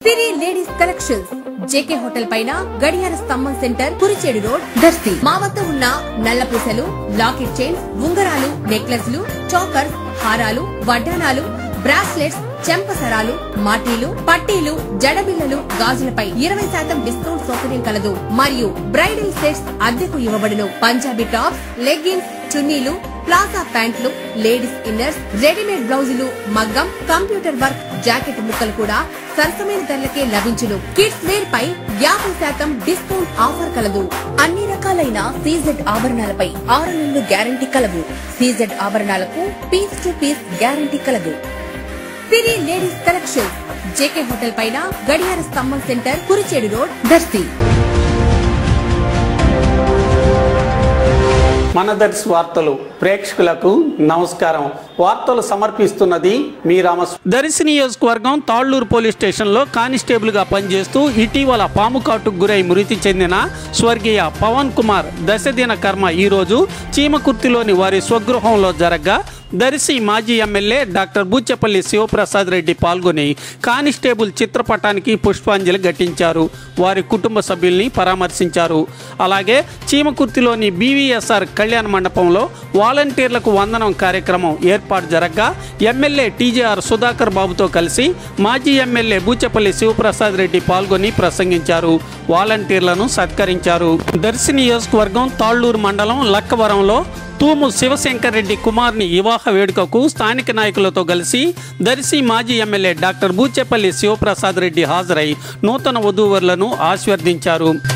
సిరి ladies collections JK hotel పైన గడియార స్తంభం సెంటర్ కురిచేడు రోడ్ దర్శి మా వద్ద ఉన్న నల్ల పూసలు లాకెట్ చైన్స్ ఉంగరాలు నెక్లెస్లు చోకర్స్ హారాలు వడ్డానాలు బ్రాస్లెట్స్ చెంపసరాలు మాటీలు పట్టీలు జడబిల్లలు గాజులపై ఇరవై శాతం డిస్కౌంట్ సౌకర్యం కలదు మరియు బ్రైడల్ సెట్స్ అద్దెకు ఇవ్వబడును పంజాబీ టాప్స్ లెగ్గిన్స్ చున్నీలు ప్లాజా ప్యాంట్లు లేడీస్ ఇన్నర్స్ రెడీమేడ్ బ్లౌజులు మగ్గం కంప్యూటర్ వర్క్ జాకెట్ ముక్కలు కూడా సరసమైన ధరలకే లభించును కిడ్స్ వేర్ పై యాభై శాతం డిస్కౌంట్ ఆఫర్ కలదు అన్ని రకాలైన సీజెడ్ ఆభరణాలపై ఆరు నెలలు గ్యారంటీ కలదు సీజెడ్ ఆభరణాలకు పీస్ టు పీస్ గ్యారంటీ కలదు Siri ladies collection JK hotel పైన గడియార స్తంభం సెంటర్ కురిచేడు రోడ్ దర్శి మన దర్శి వార్తలు ప్రేక్షకులకు నమస్కారం వార్తలు సమర్పిస్తున్నది మీ రామస్ దర్శి నియోజకవర్గం తాళ్లూరు పోలీస్ స్టేషన్లో కానిస్టేబుల్గా పనిచేస్తూ ఇటీవల పాము కాటుకు గురై మృతి చెందిన స్వర్గీయ పవన్ కుమార్ దశదిన కర్మ ఈరోజు చీమకుర్తిలోని వారి స్వగృహంలో జరగ్గా దర్శి మాజీ ఎమ్మెల్యే డాక్టర్ బూచెపల్లి శివప్రసాద్ రెడ్డి పాల్గొని కానిస్టేబుల్ చిత్రపటానికి పుష్పాంజలి ఘటించారు వారి కుటుంబ సభ్యుల్ని పరామర్శించారు అలాగే చీమకుర్తిలోని బీవీఎస్ఆర్ కళ్యాణ మండపంలో వాలంటీర్లకు వందనం కార్యక్రమం ఏర్పాటు జరగ్గా ఎమ్మెల్యే టీజేఆర్ సుధాకర్ బాబుతో కలిసి మాజీ ఎమ్మెల్యే బూచెపల్లి శివప్రసాద్ రెడ్డి పాల్గొని ప్రసంగించారు వాలంటీర్లను సత్కరించారు దర్శి నియోజకవర్గం తాళ్లూరు మండలం లక్కవరంలో తూము శివశంకర్ రెడ్డి కుమార్ని వివాహ వేడుకకు స్థానిక నాయకులతో కలిసి దర్శి మాజీ ఎమ్మెల్యే డాక్టర్ బూచెపల్లి శివప్రసాద్ రెడ్డి హాజరై నూతన వధూవరులను ఆశీర్వదించారు